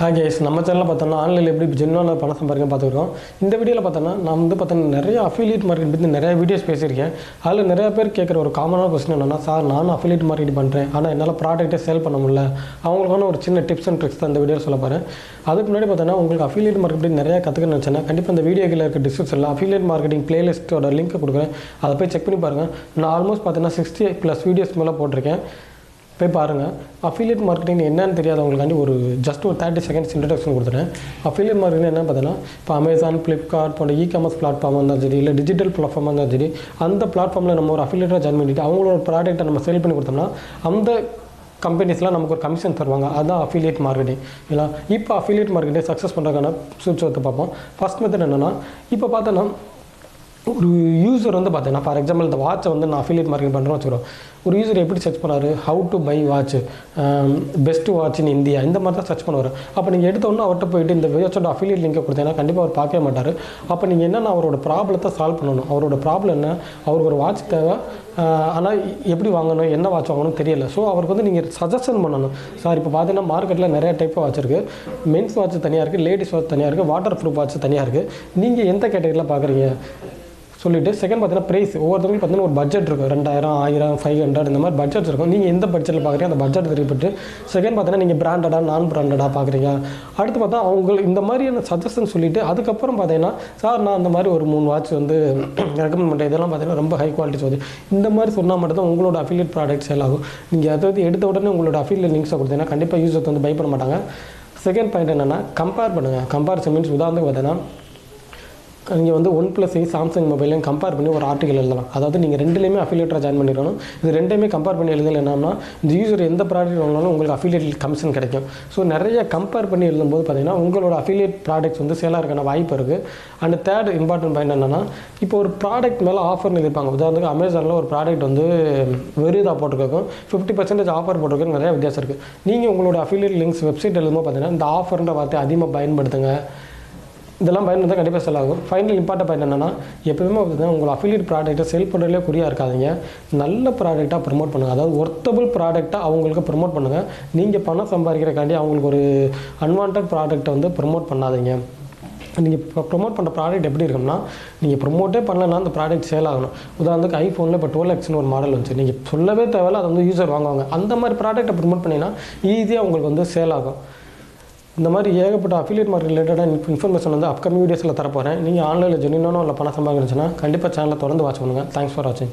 hi guys நம்ம சேனலில் பார்த்தோம்னா ஆன்லைனில் எப்படி ஜென்வான பணம் சம்பாதிக்க பார்த்துருக்கோம் இந்த வீடியோவில் பார்த்தோன்னா நான் வந்து பார்த்தோன்னா நிறைய அஃபிலியேட் மார்க்கெட் பற்றி நிறைய வீடியோஸ் பேசியிருக்கேன் அதில் நிறைய பேர் கேட்குற ஒரு காமனான கொஸ்டின் என்னன்னா சார் நானும் அஃபிலியேட் மார்க்கெட் பண்ணுறேன் ஆனால் என்னால் ப்ராடக்ட்டே சேல் பண்ண முடியல அவங்களுக்கான ஒரு சின்ன டிப்ஸ் அண்ட் ட்ரிக்ஸ் தான் இந்த வீடியோவில் சொல்ல போகிறேன் அதுக்கு முன்னாடி பார்த்தோன்னா உங்களுக்கு அஃபிலியேட் மார்க்கெட் பற்றி நிறைய கற்றுக்கணும்னு நினச்சேன்னா கண்டிப்பாக இந்த வீடியோ கீழே இருக்க டிஸ்கிரிப்ஷனில் அஃபிலியேட் மார்க்கெட்டிங் பிளேலிஸ்ட்டோட லிங்க் கொடுக்குறேன் அதை போய் செக் பண்ணி பாருங்கள் நான் ஆல்மோஸ்ட் பார்த்தீங்கன்னா சிக்ஸ்டி ப்ளஸ் வீடியோஸ் மேலே போட்டிருக்கேன் போய் பாருங்கள் அஃபிலியேட் மார்க்கெட்டிங் என்னன்னு தெரியாதவங்களுக்காண்டி ஒரு ஜஸ்ட் ஒரு தேர்ட்டி செகண்ட்ஸ் இன்ட்ரடக்ஷன் கொடுத்துறேன் அஃபிலியேட் மார்க்கெட்டிங் என்ன பார்த்தீங்கன்னா இப்போ அமேசான் ஃப்ளிப்கார்ட் போன்ற இ காமர்ஸ் பிளாட்ஃபார்மாக இருந்தாலும் சரி இல்லை டிஜிட்டல் பிளாட்ஃபார்மாக இருந்தாலும் சரி அந்த பிளாட்ஃபார்மில் நம்ம ஒரு அஃபிலியேட்டாக ஜாயின் பண்ணிட்டு அவங்களோட ப்ராடக்ட்டை நம்ம சேல் பண்ணி கொடுத்தோம்னா அந்த கம்பெனிஸ்லாம் நமக்கு ஒரு கமிஷன் தருவாங்க அதுதான் அஃபிலியேட் மார்க்கெட்டிங் இல்லை இப்போ அஃபிலியேட் மார்க்கெட்டிங் சக்ஸஸ் பண்ணுறதுக்கான சூட்சத்தை பார்ப்போம் ஃபஸ்ட் மெத்தட் என்னென்னா இப்போ பார்த்தோன்னா ஒரு யூசர் வந்து பார்த்தீங்கன்னா ஃபார் எக்ஸாம்பிள் இந்த வாட்சை வந்து நான் அஃபிலியேட் மார்க்கெட் பண்ணுறோம் வச்சுக்கிறோம் ஒரு யூசர் எப்படி சர்ச் பண்ணாரு how to buy watch best watch in India இந்த மாதிரி தான் சர்ச் பண்ணுவார் அப்போ நீங்கள் எடுத்தோன்னே அவர்கிட்ட போயிட்டு இந்த வாட்சோட அஃபிலியேட் லிங்கை கொடுத்தீங்கன்னா கண்டிப்பாக அவர் பார்க்கவே மாட்டார் அப்போ நீங்கள் என்னென்ன அவரோட ப்ராப்ளத்தை சால்வ் பண்ணணும் அவரோட ப்ராப்ளம் என்ன அவருக்கு ஒரு வாட்ச் தேவை ஆனால் எப்படி வாங்கணும் என்ன வாட்ச் வாங்கணும் தெரியல ஸோ அவருக்கு வந்து நீங்கள் சஜஷன் பண்ணணும் சார் இப்போ பார்த்தீங்கன்னா மார்க்கெட்டில் நிறைய டைப் வாட்ச் இருக்குது மென்ஸ் வாட்ச் தனியாக இருக்குது லேடிஸ் வாட்ச் தனியாக இருக்குது வாட்டர் ப்ரூஃப் வாட்ச் தனியாக இருக்குது நீங்கள் எந்த கேட்டகரியில் பார்க்குறீங்க சொல்லிட்டு செகண்ட் பார்த்தீங்கன்னா ப்ரைஸ் ஒவ்வொருத்தவங்களுக்கும் பார்த்தீங்கன்னா ஒரு பட்ஜெட் இருக்கும் ரெண்டாயிரம் ஆயிரம் ஃபைவ் ஹண்ட்ரட் இந்த மாதிரி பட்ஜெட் இருக்கும் நீங்கள் எந்த பட்ஜெட்டில் பார்க்குறீங்க அந்த பட்ஜெட் தெரியப்பட்டு செகண்ட் பார்த்தீங்கன்னா நீங்கள் பிராண்டடா நான் பிராண்டடாக பார்க்குறீங்க அடுத்து பார்த்தா அவங்க இந்த மாதிரியான சஜஷன் சொல்லிவிட்டு அதுக்கப்புறம் பார்த்தீங்கன்னா சார் நான் அந்த மாதிரி ஒரு மூணு வாட்ச் வந்து ரெக்கமெண்ட் பண்ணுறேன் இதெல்லாம் பார்த்தீங்கன்னா ரொம்ப ஹை குவாலிட்டி வந்து இந்த மாதிரி சொன்னால் மட்டும் தான் உங்களோட அஃபிலியேட் ப்ராடக்ட் சேல் ஆகும் நீங்கள் அதாவது எடுத்த உடனே உங்களோட அஃபிலியேட் லிங்க்ஸை கொடுத்தீங்கன்னா கண்டிப்பாக யூசர்ஸ் வந்து பை பண்ண மாட்டாங்க செகண்ட் பாயிண்ட் என்னென்னா கம்பேர் பண்ணுங்கள் கம்பேரிசன் மீன்ஸ் உதாரணத்துக்கு பார்த்தீங்கன்னா நீங்கள் வந்து ஒன் ப்ளஸ் எயிட் சாம்சங் மொபைலையும் கம்பேர் பண்ணி ஒரு ஆர்டிகல் எழுதலாம் அதாவது நீங்கள் ரெண்டுலேயுமே அஃபிலியேட்டராக ஜாயின் பண்ணிடணும் இது ரெண்டையுமே கம்பேர் பண்ணி எழுதல என்னன்னா இந்த யூசர் எந்த ப்ராடக்ட் வாங்கினாலும் உங்களுக்கு அஃபிலியேட் கமிஷன் கிடைக்கும் ஸோ நிறைய கம்பேர் பண்ணி எழுதும்போது பார்த்தீங்கன்னா உங்களோட அஃபிலியேட் ப்ராடக்ட்ஸ் வந்து சேலாக இருக்கான வாய்ப்பு இருக்குது அண்ட் தேர்ட் இம்பார்ட்டன்ட் பாயிண்ட் என்னென்னா இப்போ ஒரு ப்ராடக்ட் மேலே ஆஃபர்னு எழுதிப்பாங்க உதாரணத்துக்கு அமேசானில் ஒரு ப்ராடக்ட் வந்து வெறுதாக போட்டிருக்கும் ஃபிஃப்டி பர்சன்டேஜ் ஆஃபர் போட்டிருக்கு நிறைய வித்தியாசம் இருக்குது நீங்கள் உங்களோட அஃபிலியேட் லிங்க்ஸ் வெப்சைட் எழுதும்போது பார்த்தீங்கன்னா இந்த ஆஃபர்ன்ற வார்த்தை அதிகமாக பயன்படுத்துங்க இதெல்லாம் பயன்படுத்தா கண்டிப்பாக செல் ஆகும் ஃபைனல் இம்பார்ட்டன் பாயிண்ட் என்னென்னா எப்பவுமே பார்த்தீங்கன்னா உங்கள் அஃபிலியேட் ப்ராடக்ட்டை செல் பண்ணுறதுலே குறியாக இருக்காதீங்க நல்ல ப்ராடக்ட்டாக ப்ரொமோட் பண்ணுங்கள் அதாவது ஒர்த்தபிள் ப்ராடக்ட்டாக அவங்களுக்கு ப்ரொமோட் பண்ணுங்கள் நீங்கள் பணம் சம்பாதிக்கிறக்காண்டி அவங்களுக்கு ஒரு அன்வான்ட் ப்ராடக்ட்டை வந்து ப்ரொமோட் பண்ணாதீங்க நீங்கள் இப்போ ப்ரொமோட் பண்ணுற ப்ராடக்ட் எப்படி இருக்கும்னா நீங்கள் ப்ரொமோட்டே பண்ணலன்னா அந்த ப்ராடக்ட் சேல் ஆகணும் உதாரணத்துக்கு ஐஃபோனில் இப்போ டுவெல் எக்ஸ்னு ஒரு மாடல் வந்துச்சு நீங்கள் சொல்லவே தேவையில்ல அதை வந்து யூசர் வாங்குவாங்க அந்த மாதிரி ப்ராடக்ட்டை ப்ரொமோட் பண்ணிங்கன்னா ஈஸியாக உங்களுக்கு வந்து சேல் ஆகும் இந்த மாதிரி ஏகப்பட்ட அஃபிலியேட் மார்க்கெட் ரிலேட்டடாக இன்ஃபர்மேஷன் வந்து அப்கமிங் வீடியோஸில் தரப்போகிறேன் நீங்கள் ஆன்லைனில் ஜெனினானோ இல்லை பணம் சம்பாதிச்சுன்னா கண்டிப்பாக சேனலை தொடர்ந்து வாட்ச் பண்ணுங்கள் தேங்க்ஸ் ஃபார் வாட்சிங்